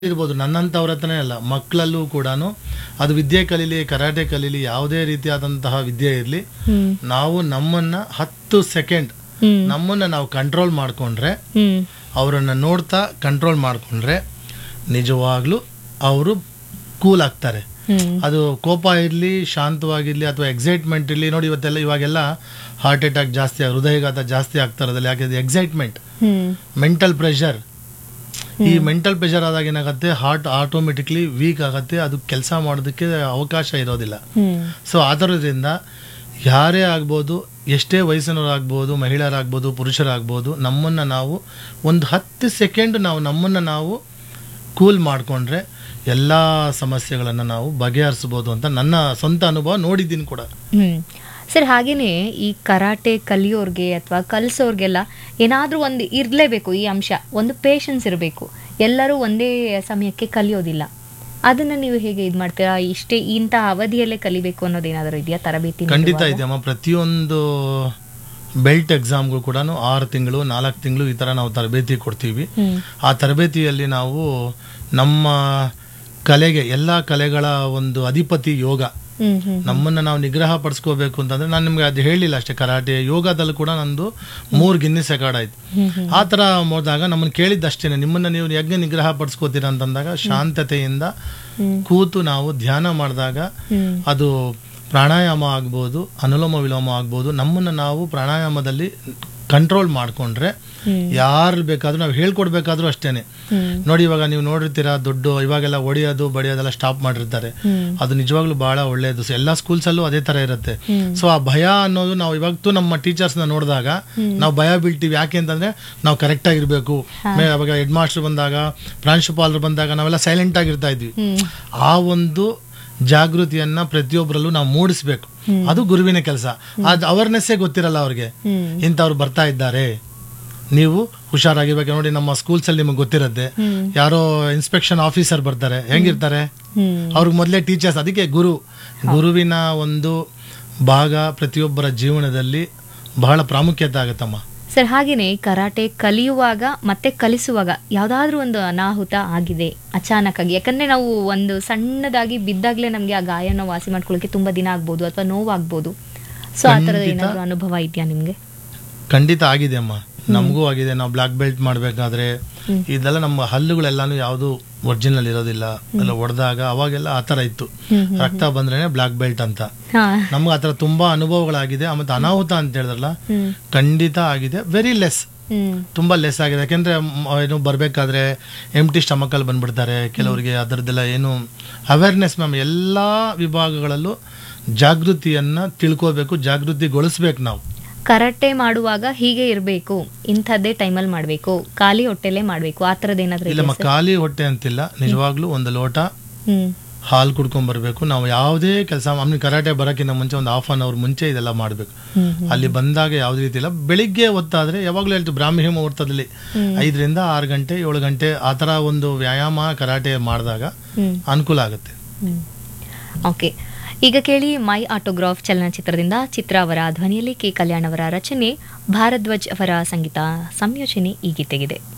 ಇರ್ಬೋದು ನನ್ನಂಥವ್ರ ಹತ್ರನೇ ಅಲ್ಲ ಮಕ್ಕಳಲ್ಲೂ ಕೂಡ ಅದು ವಿದ್ಯೆ ಕಲೀಲಿ ಕರಾಟೆ ಕಲೀಲಿ ಯಾವುದೇ ರೀತಿಯಾದಂತಹ ವಿದ್ಯೆ ಇರಲಿ ಹ್ಮ್ ನಾವು ನಮ್ಮನ್ನ ಹತ್ತು ಸೆಕೆಂಡ್ ಹ್ಮ್ ನಮ್ಮನ್ನ ನಾವು ಕಂಟ್ರೋಲ್ ಮಾಡಿಕೊಂಡ್ರೆ ಹ್ಮ್ ಅವರನ್ನು ನೋಡ್ತಾ ಕಂಟ್ರೋಲ್ ಮಾಡಿಕೊಂಡ್ರೆ ನಿಜವಾಗ್ಲೂ ಅವರು ಕೂಲ್ ಆಗ್ತಾರೆ ಹ್ಮ್ ಅದು ಕೋಪ ಇರಲಿ ಶಾಂತವಾಗಿರಲಿ ಅಥವಾ ಎಕ್ಸೈಟ್ಮೆಂಟ್ ಇರಲಿ ನೋಡಿ ಇವತ್ತೆಲ್ಲ ಇವಾಗೆಲ್ಲ ಹಾರ್ಟ್ ಅಟ್ಯಾಕ್ ಜಾಸ್ತಿ ಆಗ್- ಹೃದಯಘಾತ ಜಾಸ್ತಿ ಆಗ್ತಾ ಇರೋದಿಲ್ಲ ಯಾಕೆ ಎಕ್ಸೈಟ್ಮೆಂಟ್ ಹ್ಮ್ ಮೆಂಟಲ್ ಪ್ರೆಷರ್ ಈ ಮೆಂಟಲ್ ಪ್ರೆಷರ್ ಆದಾಗ ಏನಾಗುತ್ತೆ ಹಾರ್ಟ್ ಆಟೋಮೆಟಿಕ್ಲಿ ವೀಕ್ ಆಗುತ್ತೆ ಅದು ಕೆಲಸ ಮಾಡೋದಕ್ಕೆ ಅವಕಾಶ ಇರೋದಿಲ್ಲ ಹ್ಮ್ ಸೊ ಅದರಿಂದ ಯಾರೇ ಆಗ್ಬೋದು ಎಷ್ಟೇ ವಯಸ್ಸಿನವರಾಗ್ಬೋದು ಮಹಿಳೆಯರಾಗ್ಬೋದು ಪುರುಷರಾಗ್ಬೋದು ನಮ್ಮನ್ನು ನಾವು ಒಂದು ಹತ್ತು ಸೆಕೆಂಡ್ ನಾವು ನಮ್ಮನ್ನು ನಾವು ಕೂಲ್ ಮಾಡಿಕೊಂಡ್ರೆ ಎಲ್ಲ ಸಮಸ್ಯೆಗಳನ್ನು ನಾವು ಬಗೆಹರಿಸ್ಬೋದು ಅಂತ ನನ್ನ ಸ್ವಂತ ಅನುಭವ ನೋಡಿದ್ದೀನಿ ಕೂಡ ಹ್ಮ್ ಸರ್ ಹಾಗೇನೆ ಈ ಕರಾಟೆ ಕಲಿಯೋರ್ಗೆ ಅಥವಾ ಕಲಿಸೋರ್ಗೆಲ್ಲ ಏನಾದ್ರೂ ಒಂದು ಇರ್ಲೇಬೇಕು ಈ ಅಂಶ ಒಂದು ಪೇಷನ್ಸ್ ಇರಬೇಕು ಎಲ್ಲರೂ ಒಂದೇ ಸಮಯಕ್ಕೆ ಕಲಿಯೋದಿಲ್ಲ ಅದನ್ನ ನೀವು ಹೇಗೆ ಇದು ಮಾಡ್ತೀರಾ ಇಷ್ಟೇ ಇಂಥ ಅವಧಿಯಲ್ಲೇ ಕಲಿಬೇಕು ಅನ್ನೋದೇನಾದ್ರೂ ಇದೆಯಾ ತರಬೇತಿ ಖಂಡಿತ ನೀಡುವಾಗ? ಇದೆಯಮ್ಮ ಪ್ರತಿಯೊಂದು ಬೆಲ್ಟ್ ಎಕ್ಸಾಮ್ಗಳು ಕೂಡ ಆರು ತಿಂಗಳು ನಾಲ್ಕು ತಿಂಗಳು ಈ ಥರ ನಾವು ತರಬೇತಿ ಕೊಡ್ತೀವಿ ಹ್ಮ್ ಆ ತರಬೇತಿಯಲ್ಲಿ ನಾವು ನಮ್ಮ ಕಲೆಗೆ ಎಲ್ಲ ಕಲೆಗಳ ಒಂದು ಅಧಿಪತಿ ಯೋಗ ಹ್ಮ್ ಹ್ಮ್ ನಮ್ಮನ್ನು ನಾವು ನಿಗ್ರಹ ಪಡಿಸ್ಕೋಬೇಕು ಅಂತಂದ್ರೆ ನಾನು ನಿಮ್ಗೆ ಅದು ಹೇಳಿಲ್ಲ ಅಷ್ಟೇ ಕರಾಟೆ ಯೋಗದಲ್ಲೂ ಕೂಡ ನಂದು ಮೂರು ಗಿನ್ನಿ ಸೆಕಾರ್ಡ್ ಆಯ್ತು ಹ್ಮ್ ಹ್ಮ್ ಆ ಥರ ಹೋದಾಗ ನಮ್ಮನ್ನು ಕೇಳಿದ್ದಷ್ಟೇನೆ ನಿಮ್ಮನ್ನು ನೀವು ಯಜ್ಞ ನಿಗ್ರಹ ಪಡಿಸ್ಕೋತೀರ ಅಂತಂದಾಗ ಶಾಂತತೆಯಿಂದ ಹ್ಮ್ ಕೂತು ನಾವು ಧ್ಯಾನ ಮಾಡಿದಾಗ ಹ್ಮ್ ಅದು ಪ್ರಾಣಾಯಾಮ ಆಗ್ಬೋದು ಅನುಲೋಮ ವಿಲೋಮ ಆಗ್ಬೋದು ನಮ್ಮನ್ನು ನಾವು ಪ್ರಾಣಾಯಾಮದಲ್ಲಿ ಕಂಟ್ರೋಲ್ ಮಾಡಿಕೊಂಡ್ರೆ ಹ್ಮ್ ಯಾರು ಬೇಕಾದ್ರೂ ನಾವು ಹೇಳ್ಕೊಡ್ಬೇಕಾದ್ರೂ ಅಷ್ಟೇನೆ ಹ್ಮ್ ನೋಡಿ ಇವಾಗ ನೀವು ನೋಡಿರ್ತೀರಾ ದೊಡ್ಡ ಇವಾಗೆಲ್ಲ ಹೊಡೆಯೋದು ಬಡಿಯೋದೆಲ್ಲ ಸ್ಟಾಪ್ ಮಾಡಿರ್ತಾರೆ ಹ್ಮ್ ಅದು ನಿಜವಾಗ್ಲೂ ಬಹಳ ಒಳ್ಳೆಯದು ಸೊ ಎಲ್ಲ ಸ್ಕೂಲ್ಸಲ್ಲೂ ಅದೇ ಥರ ಇರುತ್ತೆ ಹ್ಮ್ ಸೊ ಆ ಭಯ ಅನ್ನೋದು ನಾವು ಇವಾಗತ್ತೂ ನಮ್ಮ ಟೀಚರ್ಸ್ನ ನೋಡಿದಾಗ ನಾವು ಭಯ ಬೀಳ್ತೀವಿ ಯಾಕೆ ಅಂತಂದ್ರೆ ನಾವು ಕರೆಕ್ಟ್ ಆಗಿರ್ಬೇಕು ಮೇ ಅವಾಗ ಹೆಡ್ ಮಾಸ್ಟರ್ ಬಂದಾಗ ಪ್ರಾಂಶುಪಾಲರು ಬಂದಾಗ ನಾವೆಲ್ಲ ಸೈಲೆಂಟ್ ಆಗಿರ್ತಾ ಇದ್ವಿ ಹ್ಮ್ ಆ ಒಂದು ಜಾಗೃತಿಯನ್ನ ಪ್ರತಿಯೊಬ್ಬರಲ್ಲೂ ನಾವು ಮೂಡಿಸ್ಬೇಕು ಅದು ಗುರುವಿನ ಕೆಲಸ ಅದು ಅವೇರ್ನೆಸ್ಸೇ ಗೊತ್ತಿರಲ್ಲ ಅವ್ರಿಗೆ ಹ್ಮ್ ಇಂಥವ್ರು ಬರ್ತಾ ಇದ್ದಾರೆ ನೀವು ಹುಷಾರಾಗಿರ್ಬೇಕು ನೋಡಿ ನಮ್ಮ ಸ್ಕೂಲ್ಸ್ ಅಲ್ಲಿ ನಿಮಗೆ ಗೊತ್ತಿರುತ್ತೆ ಹ್ಮ್ ಯಾರೋ ಇನ್ಸ್ಪೆಕ್ಷನ್ ಆಫೀಸರ್ ಬರ್ತಾರೆ ಹೆಂಗಿರ್ತಾರೆ ಹ್ಮ್ ಅವ್ರಿಗೆ ಮೊದಲೇ ಟೀಚರ್ಸ್ ಅದಕ್ಕೆ ಗುರು ಗುರುವಿನ ಒಂದು ಭಾಗ ಪ್ರತಿಯೊಬ್ಬರ ಜೀವನದಲ್ಲಿ ಬಹಳ ಪ್ರಾಮುಖ್ಯತೆ ಆಗುತ್ತಮ್ಮ ಸರ್ ಹಾಗೇನೆ ಕರಾಟೆ ಕಲಿಯುವಾಗ ಮತ್ತೆ ಕಲಿಸುವಾಗ ಯಾವ್ದಾದ್ರೂ ಒಂದು ಅನಾಹುತ ಆಗಿದೆ ಅಚಾನಕ್ ಆಗಿ ಯಾಕಂದ್ರೆ ನಾವು ಒಂದು ಸಣ್ಣದಾಗಿ ಬಿದ್ದಾಗ್ಲೇ ನಮ್ಗೆ ಆ ಗಾಯನ ವಾಸಿ ಮಾಡ್ಕೊಳ್ಳೋಕೆ ತುಂಬಾ ದಿನ ಆಗ್ಬೋದು ಅಥವಾ ನೋವಾಗ್ಬೋದು ಸೊ ಆ ಥರದ ಖಂಡಿತ. ಏನಾದ್ರು ಅನುಭವ ಇದೆಯಾ ನಿಮ್ಗೆ ಖಂಡಿತ ಆಗಿದೆ ಅಮ್ಮ ನಮಗೂ ಆಗಿದೆ ನಾವು ಬ್ಲಾಕ್ ಬೆಲ್ಟ್ ಮಾಡಬೇಕಾದ್ರೆ ಹ್ಮ್. ಇದೆಲ್ಲ ನಮ್ಮ ಹಲ್ಲುಗಳೆಲ್ಲಾನು ಯಾವುದು ಒರಿಜಿನಲ್ ಇರೋದಿಲ್ಲ ಎಲ್ಲ ಹೊಡೆದಾಗ ಅವಾಗೆಲ್ಲ ಆ ಥರ ಇತ್ತು ಹ್ಮ್ ಹ್ಮ್. ರಕ್ತ ಬಂದ್ರೇನೆ ಬ್ಲಾಕ್ ಬೆಲ್ಟ್ ಅಂತ ಹಾ ನಮ್ಗೆ ಆ ಥರ ತುಂಬಾ ಅನುಭವಗಳಾಗಿದೆ ಮತ್ತೆ ಅನಾಹುತ ಅಂತ ಹೇಳಿದ್ರಲ್ಲ ಹ್ಮ್ ಖಂಡಿತ ಆಗಿದೆ ವೆರಿ ಲೆಸ್ ಹ್ಮ್ ತುಂಬಾ ಲೆಸ್ ಆಗಿದೆ ಯಾಕೆಂದ್ರೆ ಮ್, ಏನು ಬರಬೇಕಾದ್ರೆ ಎಮ್ ಟಿ ಸ್ಟಮಕಲ್ಲಿ ಬಂದ್ಬಿಡ್ತಾರೆ ಕೆಲವರಿಗೆ ಅದರದ್ದೆಲ್ಲ ಏನು ಅವೇರ್ನೆಸ್ ಮ್ಯಾಮ್ ಎಲ್ಲ ವಿಭಾಗಗಳಲ್ಲೂ ಜಾಗೃತಿಯನ್ನ ತಿಳ್ಕೋಬೇಕು ಜಾಗೃತಿಗೊಳಿಸ್ಬೇಕು ನಾವು ಕರಾಟೆ ಮಾಡುವಾಗ ಹೀಗೆ ಇರಬೇಕು ಇಂಥದ್ದೇ ಟೈಮಲ್ಲಿ ಮಾಡಬೇಕು ಖಾಲಿ ಹೊಟ್ಟೆಲೇ ಮಾಡಬೇಕು ಆ ಥರದ್ದು ಏನಾದ್ರು ಇದೆಯಾ ಇಲ್ಲಮ್ಮ ಸರ್? ಖಾಲಿ ಹೊಟ್ಟೆ ಅಂತಿಲ್ಲ ನಿಜವಾಗ್ಲೂ ಒಂದು ಲೋಟ ಹ್ಮ್ ಹಾಲು ಕುಡ್ಕೊಂಡ್ ಬರಬೇಕು ನಾವು ಯಾವುದೇ ಕೆಲಸ ಆಮೇಲೆ ಕರಾಟೆ ಬರೋಕ್ಕಿಂತ ಮುಂಚೆ ಒಂದು ಹಾಫ್ ಅನ್ ಅವರ್ ಮುಂಚೆ ಇದೆಲ್ಲ ಮಾಡಬೇಕು ಹ್ಮ್ ಹ್ಮ್. ಅಲ್ಲಿ ಬಂದಾಗ ಯಾವುದೇ ರೀತಿ ಇಲ್ಲ ಬೆಳಿಗ್ಗೆ ಹೊತ್ತಾದ್ರೆ ಯಾವಾಗಲೂ ಹೇಳ್ತೀವಿ ಬ್ರಾಹ್ಮಿ ಮುಹೂರ್ತದಲ್ಲಿ ಹ್ಮ್. ಐದರಿಂದ ಆರು ಗಂಟೆ ಏಳು ಗಂಟೆ ಆ ಥರ ಒಂದು ವ್ಯಾಯಾಮ ಕರಾಟೆ ಮಾಡಿದಾಗ ಹ್ಮ್ ಅನುಕೂಲ ಆಗುತ್ತೆ ಓಕೆ ಈಗ ಕೇಳಿ ಮೈ ಆಟೋಗ್ರಾಫ್ ಚಲನಚಿತ್ರದಿಂದ ಚಿತ್ರ ಅವರ ಧ್ವನಿಯಲ್ಲಿ ಕೆ ಕಲ್ಯಾಣ್ ಅವರ ರಚನೆ ಭಾರದ್ವಾಜ್ ಅವರ ಸಂಗೀತ ಸಂಯೋಜನೆ ಈ ಗೀತೆಗಿದೆ